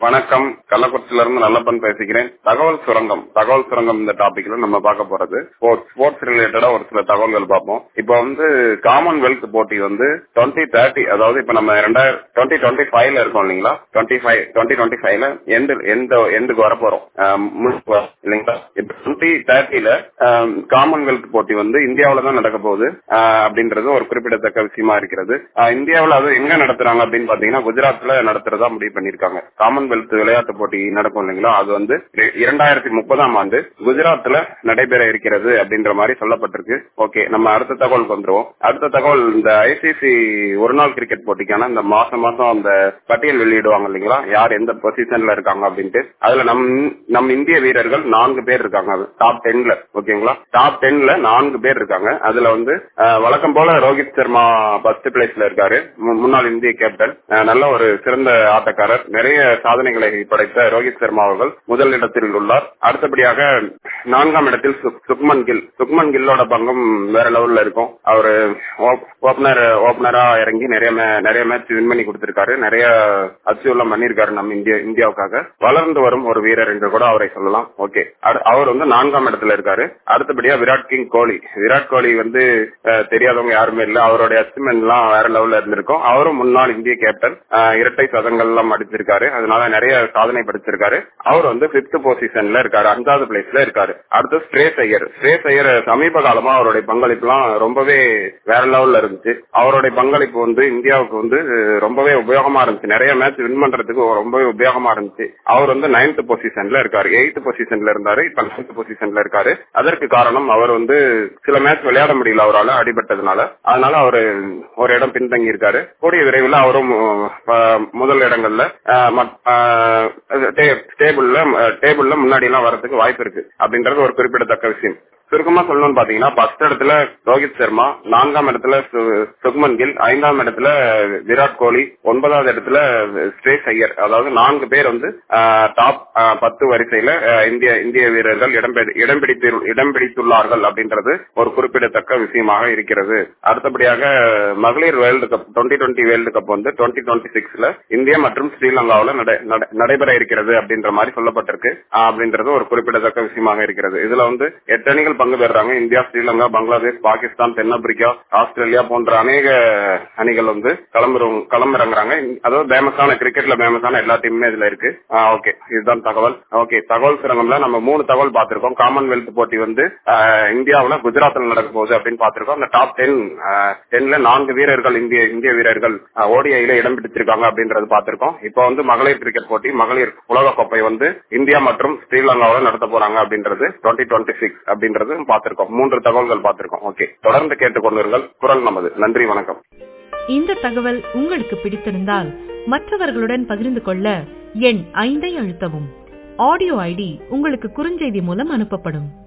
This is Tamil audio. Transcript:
வணக்கம் கள்ளக்குறிச்சியில இருந்து நல்லப்பன் பேசிக்கிறேன் தகவல் சுரங்கம் தகவல் சுரங்கம் இந்த டாபிக்ல நம்ம பார்க்க போறது ஸ்போர்ட்ஸ் ஸ்போர்ட்ஸ் ரிலேட்டடா ஒரு சில தகவல்கள் பார்ப்போம் இப்போ வந்து காமன்வெல்த் போட்டி வந்து டுவெண்ட்டி தேர்ட்டி அதாவது இப்ப நம்ம ரெண்டாயிரம் டுவெண்ட்டி டுவெண்ட்டி ஃபைவ்ல இருக்கோம் இல்லைங்களா டுவெண்ட்டி ஃபைவ் டுவெண்ட்டி டுவெண்ட்டி ஃபைவ்ல எண்டு எந்த எண்டுக்கு வர போறோம் இல்லைங்களா இப்ப டுவெண்ட்டி தேர்ட்டில காமன்வெல்த் போட்டி வந்து இந்தியாவில தான் நடக்க போகுது ஆஹ் அப்படின்றது ஒரு குறிப்பிடத்தக்க விஷயமா இருக்கிறது ஆஹ் இந்தியாவுல அது எங்க நடத்துறாங்க அப்படின்னு பாத்தீங்கன்னா குஜராத்ல நடத்துறதா முடிவு பண்ணிருக்காங்க காமன்வெல்த் விளையாட்டு போட்டி நடக்கும் இல்லைங்களா அது வந்து இரண்டாயிரத்தி முப்பதாம் ஆண்டு குஜராத்ல நடைபெற இருக்கிறது அப்படின்ற மாதிரி சொல்லப்பட்டிருக்கு ஓகே நம்ம அடுத்த தகவலுக்கு வந்துருவோம் அடுத்த தகவல் இந்த ஐசிசி ஒரு நாள் கிரிக்கெட் போட்டிக்கான இந்த மாசம் மாசம் அந்த பட்டியல் வெளியிடுவாங்க இல்லைங்களா யார் எந்த பொசிஷன்ல இருக்காங்க அப்படின்ட்டு அதுல நம் நம் இந்திய வீரர்கள் நான்கு பேர் இருக்காங்க டாப் டென்ல ஓகேங்களா டாப் டென்ல நான்கு பேர் இருக்காங்க அதுல வந்து அஹ், வழக்கம் போல ரோஹித் சர்மா ஃபர்ஸ்ட் பிளேஸ்ல இருக்காரு மு- முன்னாள் இந்திய கேப்டன் அஹ், நல்ல ஒரு சிறந்த ஆட்டக்காரர் நிறைய சாதனைகளை படைத்த ரோஹித் சர்மா அவர்கள் முதல் இடத்தில் உள்ளார் அடுத்தபடியாக நான்காம் இடத்தில் சுக்- சுக்மன் கில் சுக்மன் கில்லோட பங்கம் வேற லெவல்ல இருக்கும் அவரு ஓபனர் ஓபனரா இறங்கி நிறைய மே- நிறைய மேட்ச் வின் பண்ணி கொடுத்திருக்காரு நிறைய அச்சீவ்லாம் பண்ணிருக்காரு நம்ம இந்தியா இந்தியாவுக்காக வளர்ந்து வரும் ஒரு வீரர் என்று கூட அவரை சொல்லலாம் ஓகே அவர் வந்து நான்காம் இடத்துல இருக்காரு அடுத்தபடியா விராட் கிங் கோலி விராட் கோலி வந்து அஹ், தெரியாதவங்க யாருமே இல்ல அவருடைய அச்சீவ்மெண்ட் எல்லாம் வேற லெவல்ல இருந்திருக்கும் அவரும் முன்னாள் இந்திய கேப்டன் அஹ், இரட்டை சதங்கள் எல்லாம் அடிச்சிருக்காரு அதனால நிறைய சாதனை படிச்சிருக்காரு அவர் வந்து பிப்த் பொசிஷன்ல இருக்காரு அஞ்சாவது பிளேஸ்ல இருக்காரு அடுத்து ஸ்ரேஸ் ஐயர் ஸ்ரேஸ் ஐயர் சமீப காலமா அவருடைய பங்களிப்பு எல்லாம் ரொம்பவே வேற லெவல்ல இருந்துச்சு அவருடைய பங்களிப்பு வந்து இந்தியாவுக்கு வந்து அஹ், ரொம்பவே உபயோகமா இருந்துச்சு நிறைய மேட்ச் வின் பண்றதுக்கு ரொம்பவே உபயோகமா இருந்துச்சு அவர் வந்து நைன்த் பொசிஷன்ல இருக்காரு எயித் பொசிஷன்ல இருந்தாரு இப்ப நைன்த் பொசிஷன்ல இருக்காரு அதற்கு காரணம் அவர் வந்து சில மேட்ச் விளையாட முடியல அவரால அடிபட்டதுனால அதனால அவரு ஒரு இடம் பின்தங்கி இருக்காரு கூடிய விரைவில் அவரும் அஹ், முதல் இடங்கள்ல அஹ், மத்- அஹ், டே- டேபிள்ல டேபிள்ல முன்னாடி எல்லாம் வரதுக்கு வாய்ப்பு இருக்கு அப்படின்றது ஒரு குறிப்பிடத்தக்க விஷயம் சுருக்கமா சொல்லணும்னு பாத்தீங்கன்னா ஃபர்ஸ்ட் இடத்துல ரோஹித் சர்மா நான்காம் இடத்துல சு- சுக்மன் கில் ஐந்தாம் இடத்துல விராட் கோலி ஒன்பதாவது இடத்துல ஸ்ரேஸ் ஐயர் அதாவது நான்கு பேர் வந்து டாப் பத்து வரிசையில அஹ், இந்திய இந்திய வீரர்கள் இடம் பிடி- இடம் பிடித்து இடம் பிடித்துள்ளார்கள் அப்படின்றது ஒரு குறிப்பிடத்தக்க விஷயமாக இருக்கிறது அடுத்தபடியாக மகளிர் world cup twenty twenty world cup வந்து டுவெண்ட்டி டுவெண்ட்டி சிக்ஸ்ல இந்தியா மற்றும் ஸ்ரீலங்காவில் நட- நட- நடைபெற இருக்கிறது அப்படின்ற மாதிரி சொல்லப்பட்டிருக்கு ஆஹ், அப்படின்றது ஒரு குறிப்பிடத்தக்க விஷயமாக இருக்கிறது இதுல வந்து எட்டு அணிகள் பங்கு பெறுறாங்க இந்தியா ஸ்ரீலங்கா பங்களாதேஷ் பாகிஸ்தான் தென்னாப்பிரிக்கா ஆஸ்திரேலியா போன்ற அநேக அணிகள் வந்து களமிறங் களமிறங்குறாங்க அதாவது ஃபேமஸான கிரிக்கெட்ல ஃபேமஸான எல்லா டீமுமே இதுல இருக்கு ஓகே இதுதான் தகவல் ஓகே தகவல் சுரங்கம்ல நம்ம மூணு தகவல் பார்த்திருக்கோம் காமன்வெல்த் போட்டி வந்து ஆஹ், இந்தியாவுல குஜராத்ல நடக்க போகுது அப்படின்னு பார்த்திருக்கோம் அந்த டாப் டென் டென்ல நான்கு வீரர்கள் இந்திய இந்திய வீரர்கள் ஓடிஐல இடம் பிடிச்சிருக்காங்க அப்படின்றது பார்த்திருக்கோம் இப்போ வந்து மகளிர் கிரிக்கெட் போட்டி மகளிர் உலக கோப்பை வந்து இந்தியா மற்றும் ஸ்ரீலங்காவில் நடத்த போறாங்க அப்படின்றது டுவெண்ட்டி டுவெண்ட்டி சிக்ஸ் அப்படின்றது பார்த்திருக்கோம் மூன்று தகவல்கள் பார்த்திருக்கோம் ஓகே தொடர்ந்து கேட்டுக்கொண்டிருங்கள் குரல் நமது நன்றி வணக்கம் இந்த தகவல் உங்களுக்கு பிடித்திருந்தால் மற்றவர்களுடன் பகிர்ந்து கொள்ள எண் ஐந்தை அழுத்தவும் ஆடியோ ஐடி உங்களுக்கு குறுஞ்செய்தி மூலம் அனுப்பப்படும்